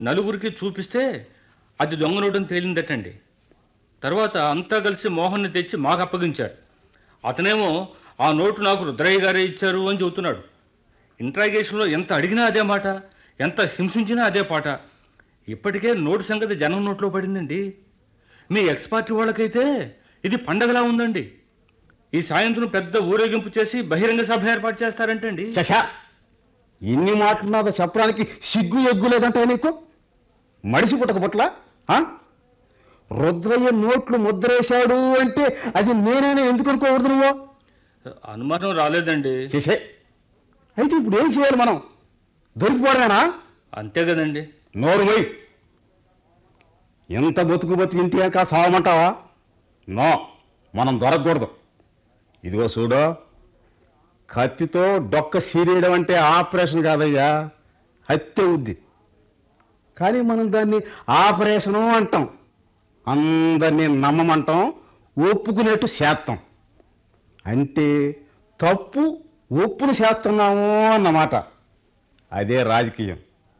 నలుగురికి చూపిస్తే అది దొంగ నోటని తేలిందటండి తర్వాత అంతా కలిసి మోహన్ని తెచ్చి మాకు అప్పగించారు అతనేమో ఆ నోటు నాకు రుద్రయ్య గారే ఇచ్చారు అని చెబుతున్నాడు ఇంట్రాగేషన్లో ఎంత అడిగినా అదే మాట ఎంత హింసించినా అదే పాట ఇప్పటికే నోటు సంగతి జనం నోట్లో పడిందండి మీ ఎక్స్ పార్టీ వాళ్ళకైతే ఇది పండగలా ఉందండి ఈ సాయంత్రం పెద్ద ఊరేగింపు చేసి బహిరంగ సభ ఏర్పాటు చేస్తారంటండి శశ ఇన్ని మాటలున్నదో చెప్పడానికి సిగ్గు ఎగ్గు లేదంటే నీకు మడిసి పుట్టక పుట్ల ఆ? రుద్రయ్య నోట్లు ముద్రేశాడు అంటే అది నేనేనే ఎందుకు అనుకోకూడదు నువ్వు అనుమానం రాలేదండి చేసే అయితే ఇప్పుడు ఏం చేయాలి మనం దొరికిపోవడమేనా అంతే కదండి నోరు మొయ్ ఎంత బతుకు బతుకు ఇంటి వెనక సావమంటావా నో మనం దొరకకూడదు ఇదిగో చూడు కత్తితో డొక్క సీరియడం అంటే ఆపరేషన్ కాదయ్యా హత్య ఉద్ది కానీ మనం దాన్ని ఆపరేషను అంటాం అందరినీ నమ్మమంటాం ఒప్పుకునేట్టు చేస్తాం అంటే తప్పు ఒప్పును చేస్తున్నాము అన్నమాట అదే రాజకీయం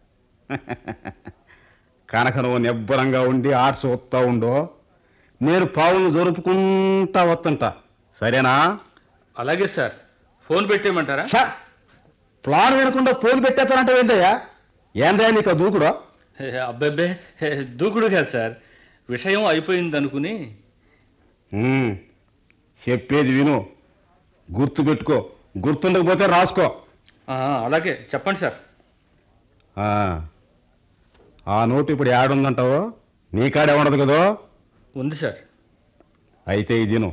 కనుక నువ్వు నిబ్బరంగా ఉండి ఆట చూస్తా ఉండో నేను పావులను జరుపుకుంటా వస్తుంటా సరేనా అలాగే సార్ ఫోన్ పెట్టేయమంటారా షా ప్లాన్ వినకుండా ఫోన్ పెట్టేస్తానంటే ఏంటయ్యా ఏందయ్యా నీకు ఆ దూకుడు హే, అబ్బబ్బే హే, దూకుడు కాదు సార్ విషయం అయిపోయింది అనుకుని ఉమ్, చెప్పేది విను గుర్తు పెట్టుకో గుర్తుండకపోతే రాసుకో ఆ, అలాగే చెప్పండి సార్ ఆ, ఆ నోటు ఇప్పుడు ఏడుందంటావో నీ కాడే ఉండదు కదో ఉంది సార్ అయితే ఇదిను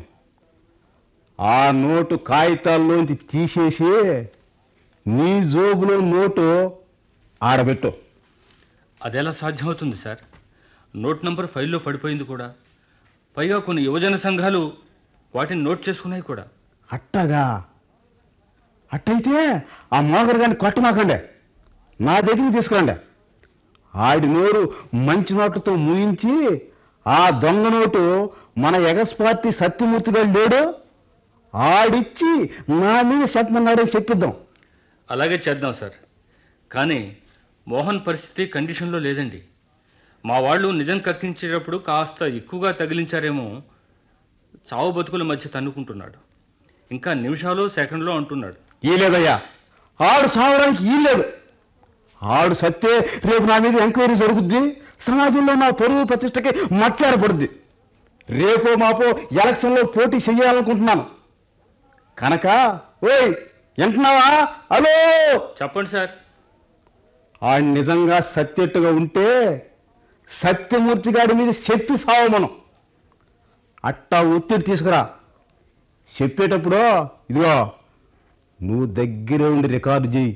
ఆ నోటు కాగితాల్లోంచి తీసేసి నీ జోబులో నోటు ఆడబెట్టు అదెలా సాధ్యమవుతుంది సార్ నోట్ నంబర్ ఫైల్లో పడిపోయింది కూడా పైగా కొన్ని యువజన సంఘాలు వాటిని నోట్ చేసుకున్నాయి కూడా అట్టగా అట్టయితే ఆ మోగరు గారిని కొట్టమాకండి నా దగ్గరికి తీసుకురండి ఆడి నోరు మంచి నోట్లతో ముయించి ఆ దొంగ నోటు మన ఎగస్ పార్టీ సత్యమూర్తి గారు లేడు ఆడిచ్చి నా మీద చెప్పమన్నాడని చెప్పిద్దాం అలాగే చేద్దాం సార్ కానీ మోహన్ పరిస్థితి కండిషన్లో లేదండి మా వాళ్ళు నిజం కక్కించేటప్పుడు కాస్త ఎక్కువగా తగిలించారేమో చావు బతుకుల మధ్య తన్నుకుంటున్నాడు ఇంకా నిమిషాలు సెకండ్లో అంటున్నాడు ఈ లేదయ్యా ఆడు సావడానికి ఈ లేదు ఆడు సత్తే రేపు నా మీద ఎంక్వైరీ జరుగుద్ది సమాజంలో నా పరువు ప్రతిష్టకి మచ్చారపడుద్ది రేపో మాపో ఎలక్షన్లో పోటీ చెయ్యాలనుకుంటున్నాను కనుక ఓయ్ వింటున్నావా హలో చెప్పండి సార్ ఆడు నిజంగా సత్యట్టుగా ఉంటే సత్యమూర్తి గారి మీద చెప్పి సావు మనం అట్టా ఒత్తిడి తీసుకురా చెప్పేటప్పుడు ఇదిగో నువ్వు దగ్గరే ఉండి రికార్డు చేయి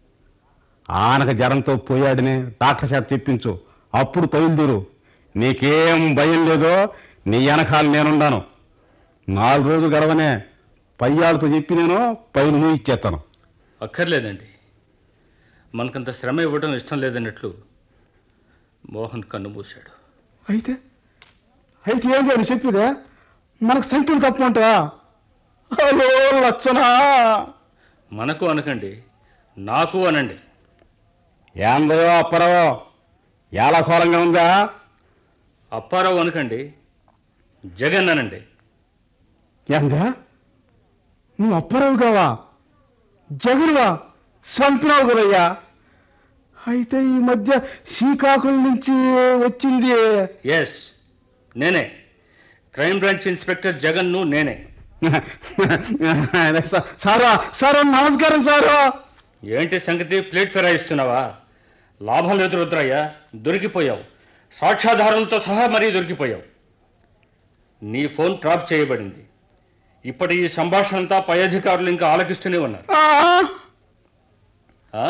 ఆనక జ్వరంతో పోయాడని డాక్టర్ చేత చెప్పించు అప్పుడు బయలుదేరు నీకేం భయం లేదో నీ వెనకాల నేనుండాను నాలుగు రోజులు గడవనే పయ్యాలతో చెప్పి నేను పైన నువ్వు ఇచ్చేస్తాను అక్కర్లేదండి మనకంత శ్రమ ఇవ్వడం ఇష్టం లేదన్నట్లు మోహన్ కన్ను మూశాడు అయితే అయితే ఏంటి అని చెప్పిదే మనకు సంఖ్యలు తప్పమంటా హలో లచ్చనా మనకు అనకండి నాకు అనండి ఏందో అప్పరవో ఎలా ఘోరంగా ఉందా అప్పారావు అనకండి జగన్ అనండి ఏందా నువ్వు అప్పరావు కావా జగన్వా చంపినావు కదయ్యా అయితే ఈ మధ్య శ్రీకాకుళం నుంచి వచ్చింది ఎస్ నేనే క్రైమ్ బ్రాంచ్ ఇన్స్పెక్టర్ జగన్ను నేనే సారా సారా నమస్కారం సారా ఏంటి సంగతి ప్లేట్ ఫిరాయిస్తున్నావా లాభం లేదు రుద్రయ్య దొరికిపోయావు సాక్ష్యాధారాలతో సహా మరీ దొరికిపోయావు నీ ఫోన్ ట్రాప్ చేయబడింది ఇప్పటి ఈ సంభాషణ అంతా పై అధికారులు ఇంకా ఆలకిస్తూనే ఉన్నారు ఆ! ఆ,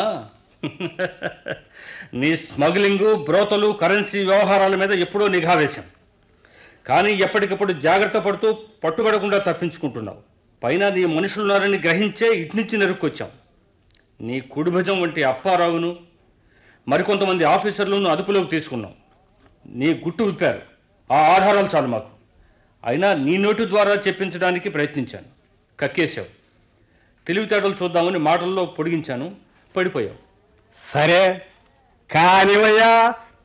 నీ స్మగ్లింగు బ్రోతలు కరెన్సీ వ్యవహారాల మీద ఎప్పుడూ నిఘా వేశాం కానీ ఎప్పటికప్పుడు జాగ్రత్త పడుతూ పట్టుబడకుండా తప్పించుకుంటున్నావు పైన నీ మనుషులున్నారని గ్రహించే ఇట్నుంచి నెరుక్కొచ్చాం నీ కుడిభుజం వంటి అప్పారావును మరికొంతమంది ఆఫీసర్లను అదుపులోకి తీసుకున్నాం నీ గుట్టు విప్పారు ఆ ఆధారాలు చాలు మాకు అయినా నీ నోటి ద్వారా చెప్పించడానికి ప్రయత్నించాను కక్కేశావు తెలివితేటలు చూద్దామని మాటల్లో పొడిగించాను పడిపోయావు సరే కానివయ్యా